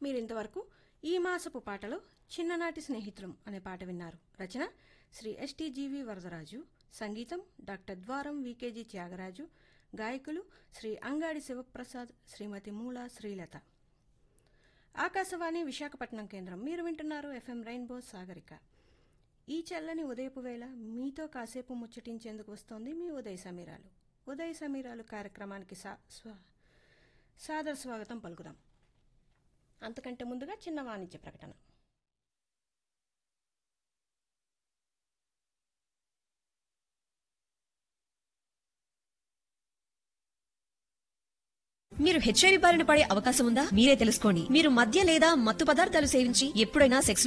మీరింతవరకు ఈ మాసపు పాటలో చిన్ననాటి స్నేహితులం అనే పాట విన్నారు రచన శ్రీ ఎస్టీజీవి వరదరాజు సంగీతం డాక్టర్ ద్వారం వికేజీ త్యాగరాజు గాయకులు శ్రీ అంగాడి శివప్రసాద్ శ్రీమతి మూల శ్రీలత ఆకాశవాణి విశాఖపట్నం కేంద్రం మీరు వింటున్నారు ఎఫ్ఎం రెయిన్బో సాగరిక ఈ చల్లని ఉదయపు వేళ మీతో కాసేపు ముచ్చటించేందుకు వస్తోంది మీ ఉదయ సమీరాలు ఉదయ సమీరాలు కార్యక్రమానికి సా స్వా సాదర స్వాగతం పలుకుదాం అంతకంటే ముందుగా చిన్న వాణిజ్య ప్రకటన మీరు హెచ్ఐవి బారిన పడే అవకాశం ఉందా మీరే తెలుసుకోండి మీరు మద్య లేదా మత్తు పదార్థాలు సేవించి ఎప్పుడైనా సెక్స్